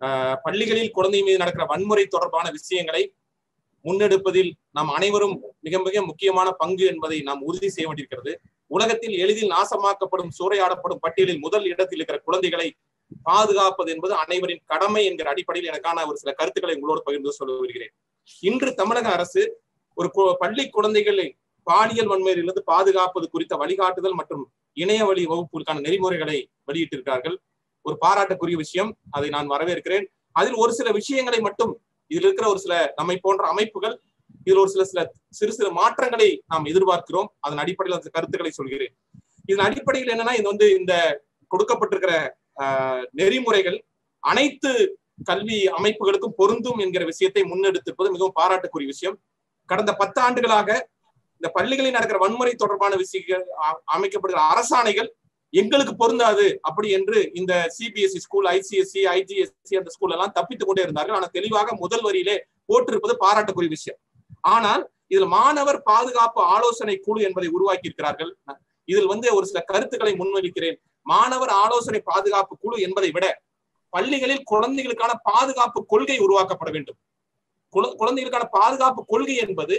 ஆஹ் பள்ளிகளில் குழந்தை மீது நடக்கிற வன்முறை தொடர்பான விஷயங்களை முன்னெடுப்பதில் நாம் அனைவரும் மிக மிக முக்கியமான பங்கு என்பதை நாம் உறுதி செய்ய வேண்டியிருக்கிறது உலகத்தில் எளிதில் நாசமாக்கப்படும் சூறையாடப்படும் பட்டியலில் முதல் இடத்தில் இருக்கிற குழந்தைகளை பாதுகாப்பது என்பது அனைவரின் கடமை என்கிற அடிப்படையில் எனக்கான ஒரு சில கருத்துக்களை உங்களோடு பகிர்ந்து சொல்ல வருகிறேன் இன்று தமிழக அரசு ஒரு கு- பள்ளி குழந்தைகளை பாலியல் வன்முறையிலிருந்து பாதுகாப்பது குறித்த வழிகாட்டுதல் மற்றும் இணைய வழி வகுப்புகளுக்கான நெறிமுறைகளை வெளியிட்டிருக்கிறார்கள் ஒரு பாராட்டுக்குரிய விஷயம் அதை நான் வரவேற்கிறேன் அதில் ஒரு சில விஷயங்களை மட்டும் இதில் இருக்கிற ஒரு சில நம்மை போன்ற அமைப்புகள் இதில் ஒரு சில சில சிறு சிறு மாற்றங்களை நாம் எதிர்பார்க்கிறோம் அதன் அடிப்படையில் அந்த கருத்துக்களை சொல்கிறேன் இதன் அடிப்படையில் என்னன்னா இது வந்து இந்த கொடுக்கப்பட்டிருக்கிற ஆஹ், நெறிமுறைகள் அனைத்து கல்வி அமைப்புகளுக்கும் பொருந்தும் என்கிற விஷயத்தை முன்னெடுத்திருப்பது மிகவும் பாராட்டுக்குரிய விஷயம் கடந்த பத்து ஆண்டுகளாக இந்த பள்ளிகளில் நடக்கிற வன்முறை தொடர்பான விஷயங்கள் அ- அமைக்கப்படுகிற அரசாணைகள் எங்களுக்கு பொருந்தாது அப்படி என்று இந்த சிபிஎஸ்இ ஸ்கூல் ஐசிஎஸ்சி ஐஜிஎஸ்சி அந்த ஸ்கூல் எல்லாம் தப்பித்துக் கொண்டே இருந்தார்கள் ஆனால் தெளிவாக முதல் வரியிலே போட்டிருப்பது பாராட்டுக்குரிய விஷயம் ஆனால் இதில் மாணவர் பாதுகாப்பு ஆலோசனை குழு என்பதை உருவாக்கி இருக்கிறார்கள் இதில் வந்து ஒரு சில கருத்துக்களை முன்வைக்கிறேன் மாணவர் ஆலோசனை பாதுகாப்பு குழு என்பதை விட பள்ளிகளில் குழந்தைகளுக்கான பாதுகாப்பு கொள்கை உருவாக்கப்பட வேண்டும் குழ- குழந்தைகளுக்கான பாதுகாப்பு கொள்கை என்பது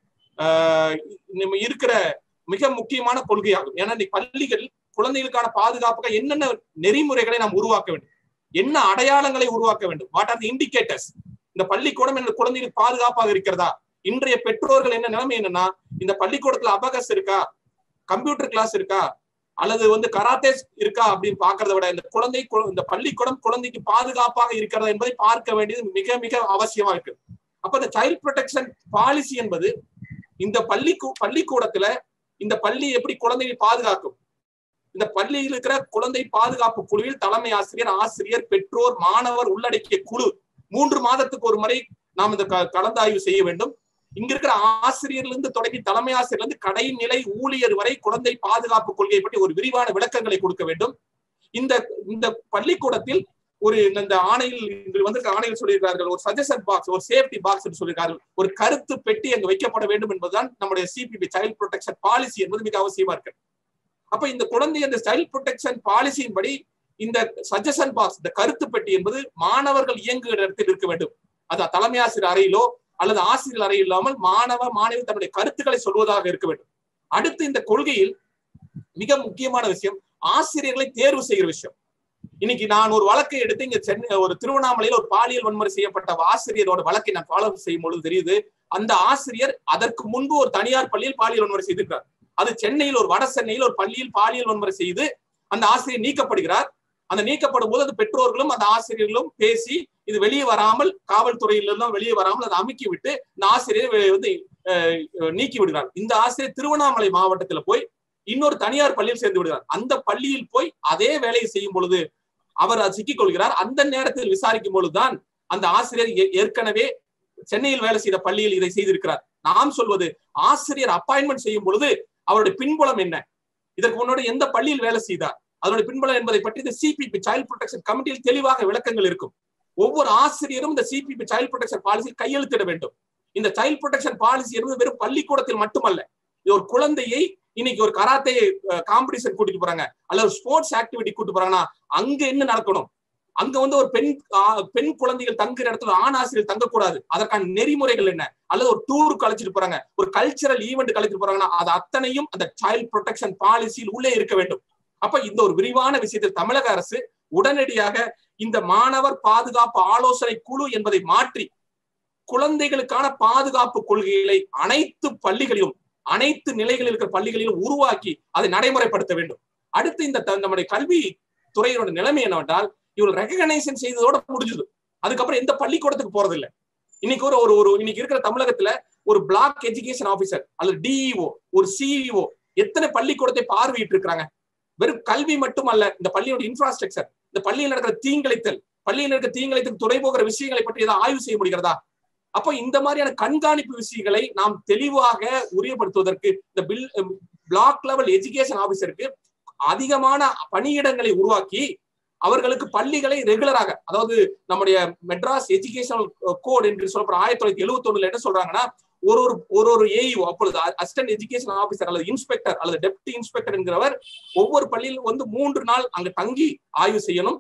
ஆஹ் நம்ம இருக்கிற மிக முக்கியமான கொள்கையாகும் ஏன்னா இன்னைக்கு பள்ளிகள் குழந்தைகளுக்கான பாதுகாப்புக்கு என்னென்ன நெறிமுறைகளை நாம் உருவாக்க வேண்டும் என்ன அடையாளங்களை உருவாக்க வேண்டும் வாட் ஆர் தி இண்டிகேட்டர்ஸ் இந்த பள்ளிக்கூடம் இந்த குழந்தைகள் பாதுகாப்பாக இருக்கிறதா இன்றைய பெற்றோர்கள் என்ன நிலைமை என்னன்னா இந்த பள்ளிக்கூடத்துல அபகஸ் இருக்கா கம்ப்யூட்டர் கிளாஸ் இருக்கா அல்லது வந்து கராத்தே இருக்கா அப்படின்னு பாக்குறத விட இந்த குழந்தை கு- இந்த பள்ளிக்கூடம் குழந்தைக்கு பாதுகாப்பாக இருக்கிறதா என்பதை பார்க்க வேண்டியது மிக மிக அவசியமா இருக்கு அப்ப இந்த சைல்ட் ப்ரொடெக்ஷன் பாலிசி என்பது இந்த பள்ளி பள்ளிக்கூடத்துல இந்த பள்ளி எப்படி குழந்தையை பாதுகாக்கும் இந்த பள்ளியில் இருக்கிற குழந்தை பாதுகாப்பு குழுவில் தலைமை ஆசிரியர் ஆசிரியர் பெற்றோர் மாணவர் உள்ளடக்கிய குழு மூன்று மாதத்துக்கு ஒரு முறை நாம் இந்த க- கலந்தாய்வு செய்ய வேண்டும் இங்க இருக்கிற ஆசிரியர்ல இருந்து தொடங்கி தலைமை ஆசிரியர்ல இருந்து கடைநிலை ஊழியர் வரை குழந்தை பாதுகாப்பு கொள்கையை பற்றி ஒரு விரிவான விளக்கங்களை கொடுக்க வேண்டும் இந்த இந்த பள்ளிக்கூடத்தில் ஒரு இந்த ஆணையில் இன்று வந்திருக்க ஆணையில் சொல்லியிருக்கிறார்கள் ஒரு சஜஷன் பாக்ஸ் ஒரு சேஃப்டி பாக்ஸ் என்று சொல்லியிருக்கார்கள் ஒரு கருத்து பெட்டி அங்கு வைக்கப்பட வேண்டும் என்பதுதான் நம்முடைய சிபிபி சைல்ட் ப்ரொடெக்ஷன் பாலிசி என்பது மிக அவசியமா இருக்கு அப்ப இந்த குழந்தை அந்த சைல்ட் ப்ரொடெக்ஷன் பாலிசியின் படி இந்த சஜஷன் பாக்ஸ் இந்த கருத்து பெட்டி என்பது மாணவர்கள் இயங்குகிற இடத்தில் இருக்க வேண்டும் அது தலைமை ஆசிரியர் அறையிலோ அல்லது ஆசிரியர் அறை இல்லாமல் மாணவ மாணவி தன்னுடைய கருத்துக்களை சொல்வதாக இருக்க வேண்டும் அடுத்து இந்த கொள்கையில் மிக முக்கியமான விஷயம் ஆசிரியர்களை தேர்வு செய்கிற விஷயம் இன்னைக்கு நான் ஒரு வழக்கை எடுத்து இங்க சென்னை ஒரு திருவண்ணாமலையில ஒரு பாலியல் வன்முறை செய்யப்பட்ட ஆசிரியரோட வழக்கை நான் ஃபாலோ செய்யும் பொழுது தெரியுது அந்த ஆசிரியர் அதற்கு முன்பு ஒரு தனியார் பள்ளியில் பாலியல் வன்முறை செய்திருக்கிறார் அது சென்னையில் ஒரு வட சென்னையில் ஒரு பள்ளியில் பாலியல் வன்முறை செய்து அந்த ஆசிரியர் நீக்கப்படுகிறார் அந்த நீக்கப்படும் போது அந்த பெற்றோர்களும் அந்த ஆசிரியர்களும் பேசி இது வெளியே வராமல் காவல்துறையிலிருந்தும் வெளியே வராமல் அதை அமுக்கி விட்டு இந்த ஆசிரியரை வெ- வந்து அஹ், நீக்கி விடுகிறார் இந்த ஆசிரியர் திருவண்ணாமலை மாவட்டத்துல போய் இன்னொரு தனியார் பள்ளியில் சேர்ந்து விடுகிறார் அந்த பள்ளியில் போய் அதே வேலையை செய்யும் பொழுது அவர் அது சிக்கிக் கொள்கிறார் அந்த நேரத்தில் விசாரிக்கும் பொழுதுதான் அந்த ஆசிரியர் ஏ- ஏற்கனவே சென்னையில் வேலை செய்த பள்ளியில் இதை செய்திருக்கிறார் நாம் சொல்வது ஆசிரியர் அப்பாயின்மெண்ட் செய்யும் பொழுது அவருடைய பின்புலம் என்ன இதற்கு முன்னாடி எந்த பள்ளியில் வேலை செய்தார் அதனுடைய பின்புலம் என்பதை பற்றி இந்த சிபிபி சைல்ட் ப்ரொடெக்ஷன் கமிட்டியில் தெளிவாக விளக்கங்கள் இருக்கும் ஒவ்வொரு ஆசிரியரும் இந்த சிபிபி சைல்ட் ப்ரொடெக்ஷன் பாலிசியில் கையெழுத்திட வேண்டும் இந்த சைல்ட் ப்ரொடெக்ஷன் பாலிசி என்பது வெறும் பள்ளிக்கூடத்தில் மட்டுமல்ல இது ஒரு குழந்தையை இன்னைக்கு ஒரு கராத்தே காம்படிஷன் கூட்டிட்டு போறாங்க அல்லது ஒரு ஸ்போர்ட்ஸ் ஆக்டிவிட்டி கூட்டிட்டு போறாங்கன்னா அங்க என்ன நடக்கணும் அங்க வந்து ஒரு பெண் ஆ, பெண் குழந்தைகள் தங்குற இடத்துல ஆண் ஆசிரியர் தங்கக்கூடாது அதற்கான நெறிமுறைகள் என்ன அல்லது ஒரு டூருக்கு அழைச்சிட்டு போறாங்க ஒரு கல்ச்சரல் ஈவெண்ட் அழைச்சிட்டு போறாங்கன்னா அது அத்தனையும் அந்த சைல்ட் ப்ரொடெக்ஷன் பாலிசியில் உள்ளே இருக்க வேண்டும் அப்ப இந்த ஒரு விரிவான விஷயத்தில் தமிழக அரசு உடனடியாக இந்த மாணவர் பாதுகாப்பு ஆலோசனை குழு என்பதை மாற்றி குழந்தைகளுக்கான பாதுகாப்பு கொள்கைகளை அனைத்து பள்ளிகளிலும் அனைத்து நிலைகளில் இருக்கிற பள்ளிகளிலும் உருவாக்கி அதை நடைமுறைப்படுத்த வேண்டும் அடுத்து இந்த த- நம்முடைய கல்வி துறையோட நிலைமை என்னவென்றால் இவள் ரெகனைசேஷன் செய்ததோட முடிஞ்சது அதுக்கப்புறம் எந்த பள்ளிக்கூடத்துக்கு போறது இல்ல இன்னைக்கு ஒரு ஒரு ஒரு இன்னைக்கு இருக்கிற தமிழகத்துல ஒரு பிளாக் எஜுகேஷன் ஆபீசர் அல்லது டிஇஓ ஒரு சிஇஓ எத்தனை பள்ளிக்கூடத்தை பார்வையிட்டு இருக்காங்க வெறும் கல்வி மட்டுமல்ல இந்த பள்ளியோட இன்ஃப்ராஸ்ட்ரக்சர் இந்த பள்ளியில் நடக்கிற தீங்கிழைத்தல் பள்ளியில் நடக்கிற தீங்கிழைத்துக்கு துணை போகிற விஷயங்களை பற்றி ஏதாவது ஆய்வு செய்ய முடிகிறதா அப்போ இந்த மாதிரியான கண்காணிப்பு விஷயங்களை நாம் தெளிவாக உரியப்படுத்துவதற்கு இந்த பில் பிளாக் லெவல் எஜுகேஷன் ஆபீசருக்கு அதிகமான பணியிடங்களை உருவாக்கி அவர்களுக்கு பள்ளிகளை ரெகுலராக அதாவது நம்முடைய மெட்ராஸ் எஜுகேஷனல் கோட் என்று சொல்லப்படுற ஆயிரத்தி தொள்ளாயிரத்தி எழுபத்தி ஒண்ணுல என்ன சொல்றாங்கன்னா ஒரு ஒரு ஒரு ஒரு ஏஇஓ அப்பொழுது அசிஸ்டன்ட் எஜுகேஷன் ஆபீசர் அல்லது இன்ஸ்பெக்டர் அல்லது டெப்டி இன்ஸ்பெக்டர் என்கிறவர் ஒவ்வொரு பள்ளியில் வந்து மூன்று நாள் அங்க தங்கி ஆய்வு செய்யணும்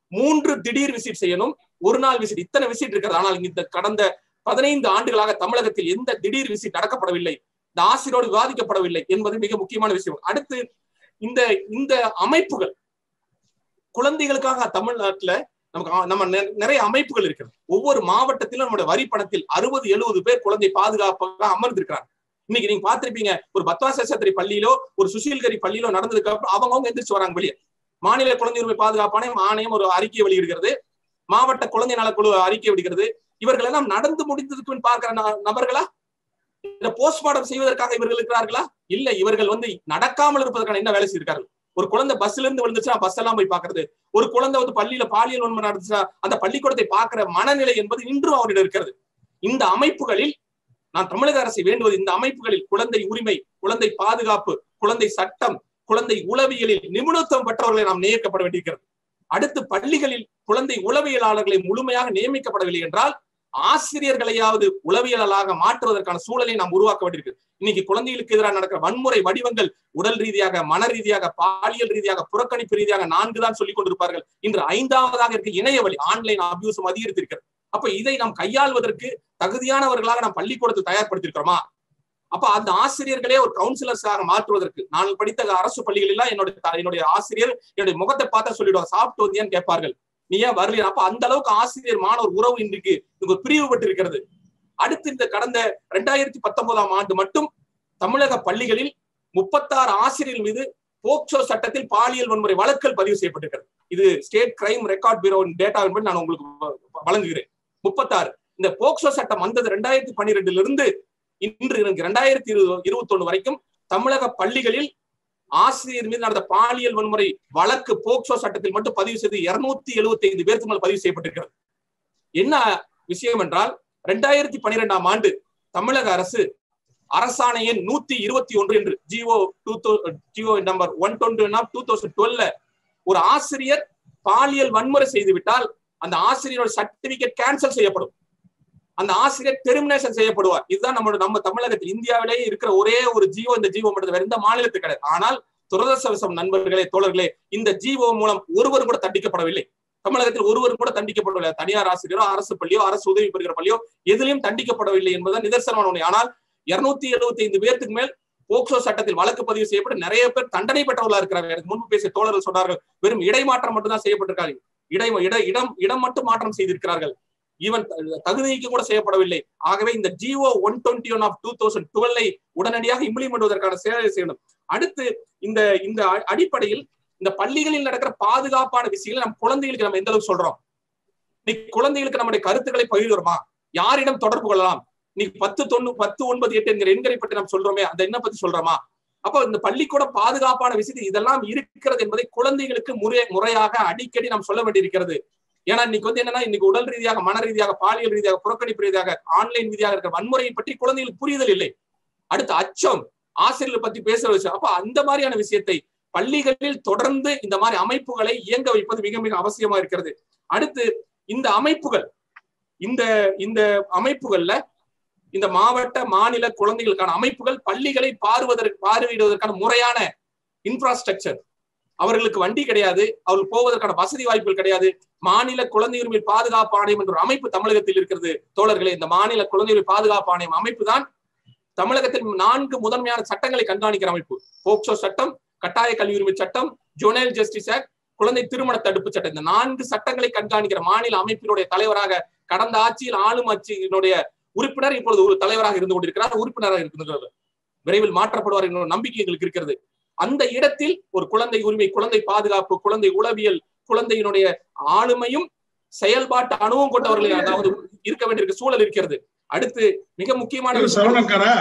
மூன்று திடீர் விசிட் செய்யணும் ஒரு நாள் விசிட் இத்தனை விசிட் இருக்கிறது ஆனால் இந்த கடந்த பதினைந்து ஆண்டுகளாக தமிழகத்தில் எந்த திடீர் விசிட் நடக்கப்படவில்லை இந்த ஆசிரியரோடு விவாதிக்கப்படவில்லை என்பது மிக முக்கியமான விஷயம் அடுத்து இந்த இந்த அமைப்புகள் குழந்தைகளுக்காக தமிழ்நாட்டுல நமக்கு ஆ- நம்ம நெ- நிறைய அமைப்புகள் இருக்கிறது ஒவ்வொரு மாவட்டத்திலும் நம்முடைய வரி பணத்தில் அறுபது எழுபது பேர் குழந்தை பாதுகாப்பாக அமர்ந்திருக்கிறாங்க இன்னைக்கு நீங்க பார்த்திருப்பீங்க ஒரு பத்வாசேஷத்திரி பள்ளியிலோ ஒரு சுசீல்கரி பள்ளியிலோ நடந்ததுக்கு அப்புறம் அவங்கவங்க எந்திரிச்சு வராங்க வெளியே மாநில குழந்தை உரிமை பாதுகாப்பான ஆணையம் ஒரு அறிக்கை வெளியிடுகிறது மாவட்ட குழந்தை நலக்குழு அறிக்கை விடுகிறது இவர்கள் எல்லாம் நடந்து முடிந்ததுக்கு பின் பார்க்கிற ந- நபர்களா இந்த போஸ்ட்மார்டம் செய்வதற்காக இவர்கள் இருக்கிறார்களா இல்ல இவர்கள் வந்து நடக்காமல் இருப்பதற்கான என்ன வேலை செய்திருக்கார்கள் ஒரு குழந்தை பஸ்ல இருந்து விழுந்துச்சுன்னா பஸ் எல்லாம் போய் பாக்குறது ஒரு குழந்தை வந்து பள்ளியில பாலியல் வன்முறை நடந்துச்சுன்னா அந்த பள்ளிக்கூடத்தை பார்க்கிற மனநிலை என்பது இன்றும் அவரிடம் இருக்கிறது இந்த அமைப்புகளில் நான் தமிழக அரசை வேண்டுவது இந்த அமைப்புகளில் குழந்தை உரிமை குழந்தை பாதுகாப்பு குழந்தை சட்டம் குழந்தை உளவியலில் நிபுணத்துவம் பெற்றவர்களை நாம் நியமிக்கப்பட வேண்டியிருக்கிறது அடுத்து பள்ளிகளில் குழந்தை உளவியலாளர்களை முழுமையாக நியமிக்கப்படவில்லை என்றால் ஆசிரியர்களையாவது உளவியலாளராக மாற்றுவதற்கான சூழலை நாம் உருவாக்க வேண்டியிருக்கு இன்னைக்கு குழந்தைகளுக்கு எதிராக நடக்கிற வன்முறை வடிவங்கள் உடல் ரீதியாக மன ரீதியாக பாலியல் ரீதியாக புறக்கணிப்பு ரீதியாக நான்கு தான் சொல்லிக் கொண்டிருப்பார்கள் இன்று ஐந்தாவதாக இருக்க இணைய வழி ஆன்லைன் அபியூசும் அதிகரித்திருக்கிறது அப்ப இதை நாம் கையாள்வதற்கு தகுதியானவர்களாக நாம் பள்ளிக்கூடத்தில் தயார்படுத்திருக்கிறோமா அப்ப அந்த ஆசிரியர்களே ஒரு கவுன்சிலர்ஸாக மாற்றுவதற்கு நான் படித்த அரசு பள்ளிகளில் எல்லாம் என்னுடைய த- என்னுடைய ஆசிரியர் என்னுடைய முகத்தை பார்த்தா சொல்லிடுவாங்க சாப்பிட்டு வந்தியான்னு கேட்பார்கள் நீ ஏன் வரலையா அப்ப அந்த அளவுக்கு ஆசிரியர் மாணவர் உறவு இன்றைக்கு இங்கு ஒரு பிரிவுபட்டு இருக்கிறது அடுத்து இந்த கடந்த ரெண்டாயிரத்தி பத்தொன்பதாம் ஆண்டு மட்டும் தமிழக பள்ளிகளில் முப்பத்தாறு ஆசிரியர்கள் மீது போக்சோ சட்டத்தில் பாலியல் வன்முறை வழக்குகள் பதிவு செய்யப்பட்டிருக்கிறது இது ஸ்டேட் கிரைம் ரெக்கார்ட் பியூரோவின் டேட்டாவின்படி நான் உங்களுக்கு வ- வழங்குகிறேன் முப்பத்தாறு இந்த போக்சோ சட்டம் வந்தது ரெண்டாயிரத்தி பன்னிரெண்டுல இருந்து இன்று ரெண்டாயிரத்தி இருபத்தி ஒண்ணு வரைக்கும் தமிழக பள்ளிகளில் ஆசிரியர் மீது நடந்த பாலியல் வன்முறை வழக்கு போக்சோ சட்டத்தில் மட்டும் பதிவு செய்து இருநூத்தி எழுபத்தி ஐந்து பேருக்கு மேல் பதிவு செய்யப்பட்டிருக்கிறது என்ன விஷயம் என்றால் ரெண்டாயிரத்தி பன்னிரெண்டாம் ஆண்டு தமிழக அரசு அரசாணை எண் நூத்தி இருபத்தி ஒன்று என்று GO two GO number one twenty two thousand twelve ஒரு ஆசிரியர் பாலியல் வன்முறை செய்து விட்டால் அந்த ஆசிரியரோட சர்டிபிகேட் கேன்சல் செய்யப்படும் அந்த ஆசிரியர் டெர்மினேஷன் செய்யப்படுவார் இதுதான் நம்மளோட நம்ம தமிழகத்தில் இந்தியாவிலேயே இருக்கிற ஒரே ஒரு ஜீவோ இந்த ஜீவோ மட்டும் வேற எந்த மாநிலத்துக்கு கிடையாது ஆனால் துரதர்சவசம் நண்பர்களே தோழர்களே இந்த ஜீவோ மூலம் ஒருவர் கூட தண்டிக்கப்படவில்லை தமிழகத்தில் ஒருவர் கூட தண்டிக்கப்படவில்லை தனியார் ஆசிரியரோ அரசு பள்ளியோ அரசு உதவி பெறுகிற பள்ளியோ எதிலையும் தண்டிக்கப்படவில்லை என்பதுதான் நிதர்சனமான உண்மை ஆனால் இருநூத்தி எழுபத்தி ஐந்து பேருக்கு மேல் போக்சோ சட்டத்தில் வழக்கு பதிவு செய்யப்பட்டு நிறைய பேர் தண்டனை பெற்றவர்களா இருக்கிறாங்க எனக்கு முன்பு பேசிய தோழர்கள் சொன்னார்கள் வெறும் இடைமாற்றம் மட்டும் தான் செய்யப்பட்டிருக்காங்க இடை இட இடம் இடம் மட்டும் மாற்றம் செய்திருக்கிறார்கள் ஈவன் தகுதிக்கு கூட செய்யப்படவில்லை ஆகவே இந்த GO one twenty one of two thousand டுவெல்லை உடனடியாக இம்ப்ளிமெண்ட் பண்ணுவதற்கான சேவை செய்யணும் அடுத்து இந்த இந்த அ- அடிப்படையில் இந்த பள்ளிகளில் நடக்கிற பாதுகாப்பான விஷயங்களை நம்ம குழந்தைகளுக்கு நம்ம எந்த அளவுக்கு சொல்றோம் இன்னைக்கு குழந்தைகளுக்கு நம்முடைய கருத்துக்களை பகிர்கிறோமா யாரிடம் தொடர்பு கொள்ளலாம் இன்னைக்கு பத்து தொண்ணூ பத்து ஒன்பது எட்டு என்கிற எண்களை பற்றி நாம் சொல்றோமே அந்த எண்ணை பத்தி சொல்றோமா அப்ப இந்த பள்ளிக்கூட பாதுகாப்பான விஷயத்தை இதெல்லாம் இருக்கிறது என்பதை குழந்தைகளுக்கு முறை முறையாக அடிக்கடி நாம் சொல்ல வேண்டியிருக்கிறது ஏன்னா இன்னைக்கு வந்து என்னன்னா இன்னைக்கு உடல் ரீதியாக மன ரீதியாக பாலியல் ரீதியாக புறக்கணிப்பு ரீதியாக ஆன்லைன் ரீதியாக இருக்கிற வன்முறையை பற்றி குழந்தைகளுக்கு புரிதல் இல்லை அடுத்து அச்சம் ஆசிரியர்களை பத்தி பேசுற விஷயம் அப்ப அந்த மாதிரியான விஷயத்தை பள்ளிகளில் தொடர்ந்து இந்த மாதிரி அமைப்புகளை இயங்க வைப்பது மிக மிக அவசியமா இருக்கிறது அடுத்து இந்த அமைப்புகள் இந்த இந்த அமைப்புகள்ல இந்த மாவட்ட மாநில குழந்தைகளுக்கான அமைப்புகள் பள்ளிகளை பார்வதற்கு பார்வையிடுவதற்கான முறையான இன்ஃப்ராஸ்ட்ரக்சர் அவர்களுக்கு வண்டி கிடையாது அவர்கள் போவதற்கான வசதி வாய்ப்புகள் கிடையாது மாநில குழந்தை உரிமை பாதுகாப்பு ஆணையம் என்ற ஒரு அமைப்பு தமிழகத்தில் இருக்கிறது தோழர்களே இந்த மாநில குழந்தை உரிமை பாதுகாப்பு ஆணையம் அமைப்பு தான் தமிழகத்தில் நான்கு முதன்மையான சட்டங்களை கண்காணிக்கிற அமைப்பு போக்சோ சட்டம் கட்டாய கல்வி உரிமை சட்டம் ஜுனைல் ஜஸ்டிஸ் ஆக்ட் குழந்தை திருமண தடுப்பு சட்டம் இந்த நான்கு சட்டங்களை கண்காணிக்கிற மாநில அமைப்பினுடைய தலைவராக கடந்த ஆட்சியில் ஆளும் ஆட்சியினுடைய உறுப்பினர் இப்பொழுது ஒரு தலைவராக இருந்து கொண்டிருக்கிறார் உறுப்பினராக இருக்கிறது விரைவில் மாற்றப்படுவார் என்ற ஒரு நம்பிக்கை எங்களுக்கு இருக்கிறது அந்த இடத்தில் ஒரு குழந்தை உரிமை குழந்தை பாதுகாப்பு குழந்தை உளவியல் குழந்தையினுடைய ஆளுமையும் செயல்பாட்டு அனுபவம் கொண்டவர்கள் அதாவது இருக்க வேண்டியிருக்க சூழல் இருக்கிறது அடுத்து மிக முக்கியமான விஷயம் சரவணக்காரா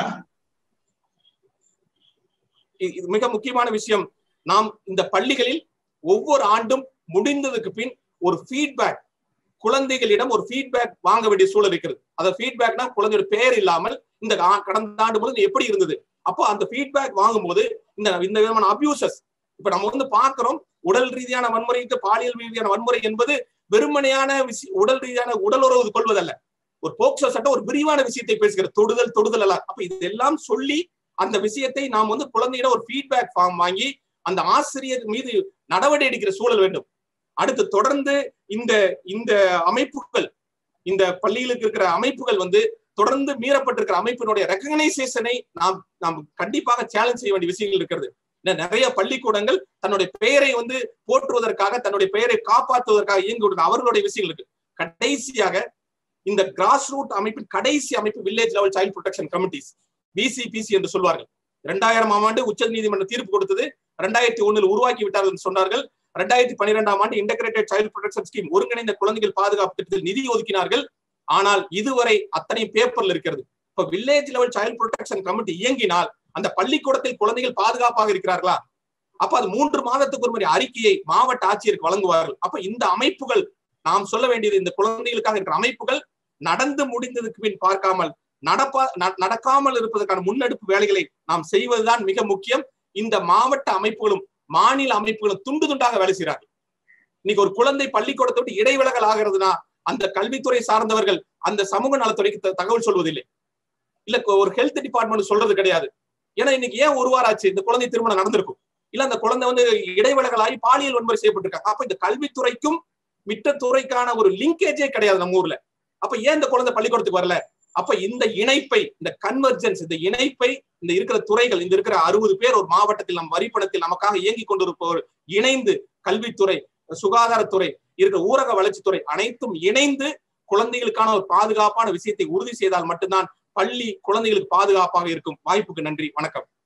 இ- இது மிக முக்கியமான விஷயம் நாம் இந்த பள்ளிகளில் ஒவ்வொரு ஆண்டும் முடிந்ததுக்கு பின் ஒரு ஃபீட்பேக் குழந்தைகளிடம் ஒரு ஃபீட்பேக் வாங்க வேண்டிய சூழல் இருக்கிறது அந்த ஃபீட்பேக்னா குழந்தையோட பேர் இல்லாமல் இந்த ஆ- கடந்த ஆண்டு முழுவதும் எப்படி இருந்தது அப்போ அந்த ஃபீட்பேக் வாங்கும்போது இந்த இந்த விதமான அபியூசஸ் இப்ப நம்ம வந்து பாக்குறோம் உடல் ரீதியான வன்முறைக்கு பாலியல் ரீதியான வன்முறை என்பது வெறுமனையான விஷய உடல் ரீதியான உடல் உறவு கொள்வதல்ல ஒரு போக்சோ சட்டம் ஒரு விரிவான விஷயத்தை பேசுகிறது தொடுதல் தொடுதல் எல்லாம் அப்ப இதெல்லாம் சொல்லி அந்த விஷயத்தை நாம் வந்து குழந்தையிடம் ஒரு ஃபீட்பேக் ஃபார்ம் வாங்கி அந்த ஆசிரியர் மீது நடவடிக்கை எடுக்கிற சூழல் வேண்டும் அடுத்து தொடர்ந்து இந்த இந்த அமைப்புகள் இந்த பள்ளிகளுக்கு இருக்கிற அமைப்புகள் வந்து தொடர்ந்து மீறப்பட்டிருக்கிற அமைப்பினுடைய ரெகனைசேஷனை நாம் நாம் கண்டிப்பாக சேலஞ்ச் செய்ய வேண்டிய விஷயங்கள் இருக்கிறது நிறைய பள்ளிக்கூடங்கள் தன்னுடைய பெயரை வந்து போற்றுவதற்காக தன்னுடைய பெயரை காப்பாற்றுவதற்காக இயங்குவது அவர்களுடைய விஷயங்கள் இருக்கு கடைசியாக இந்த கிராஸ் ரூட் அமைப்பின் கடைசி அமைப்பு village level child protection committees PCPC என்று சொல்வார்கள் இரண்டாயிரம் ஆண்டு உச்ச நீதிமன்ற தீர்ப்பு கொடுத்தது ரெண்டாயிரத்தி ஒண்ணுல உருவாக்கி விட்டார்கள் என்று சொன்னார்கள் ரெண்டாயிரத்தி பன்னிரெண்டாம் ஆண்டு இன்டகிரேட்டட் சைல்ட் ப்ரொடெக்ஷன் ஸ்கீம் ஒருங்கிணைந்த குழந்தைகள் பாதுகாப்பு திட்டத்தில் நிதி ஒதுக்கினார்கள் ஆனால் இதுவரை அத்தனை பேப்பர்ல இருக்கிறது இப்ப village level child protection committee இயங்கினால் அந்த பள்ளிக்கூடத்தில் குழந்தைகள் பாதுகாப்பாக இருக்கிறார்களா அப்ப அது மூன்று மாதத்துக்கு ஒரு மாதிரி அறிக்கையை மாவட்ட ஆட்சியருக்கு வழங்குவார்கள் அப்ப இந்த அமைப்புகள் நாம் சொல்ல வேண்டியது இந்த குழந்தைகளுக்காக இருக்கிற அமைப்புகள் நடந்து முடிந்ததுக்கு பின் பார்க்காமல் நடப்பா நடக்காமல் இருப்பதற்கான முன்னெடுப்பு வேலைகளை நாம் செய்வதுதான் மிக முக்கியம் இந்த மாவட்ட அமைப்புகளும் மாநில அமைப்புகளும் துண்டு துண்டாக வேலை செய்கிறார்கள் இன்னைக்கு ஒரு குழந்தை பள்ளிக்கூடத்தை விட்டு இடைவிலகல் ஆகிறதுனா அந்த கல்வித்துறை சார்ந்தவர்கள் அந்த சமூக நலத்துறைக்கு தகவல் சொல்வதில்லை இல்ல ஒரு ஹெல்த் டிபார்ட்மெண்ட் சொல்றது கிடையாது ஏன்னா இன்னைக்கு ஏன் ஒரு வாரம் ஆச்சு இந்த குழந்தை திருமணம் நடந்திருக்கும் இல்ல அந்த குழந்தை வந்து இடைவிலகலாகி பாலியல் வன்முறை செய்யப்பட்டிருக்காங்க அப்ப இந்த கல்வித்துறைக்கும் மித்த துறைக்கான ஒரு லிங்கேஜே கிடையாது நம்ம ஊர்ல அப்ப ஏன் இந்த குழந்தை பள்ளிக்கூடத்துக்கு வரல அப்ப இந்த இணைப்பை இந்த கன்வர்ஜென்ஸ் இந்த இணைப்பை இந்த இருக்கிற துறைகள் இந்த இருக்கிற அறுபது பேர் ஒரு மாவட்டத்தில் நம் வரிப்பணத்தில் நமக்காக இயங்கி கொண்டிருப்பவர் இணைந்து கல்வித்துறை சுகாதாரத்துறை இருக்கிற ஊரக வளர்ச்சித்துறை அனைத்தும் இணைந்து குழந்தைகளுக்கான ஒரு பாதுகாப்பான விஷயத்தை உறுதி செய்தால் மட்டும்தான் பள்ளி குழந்தைகளுக்கு பாதுகாப்பாக இருக்கும் வாய்ப்புக்கு நன்றி வணக்கம்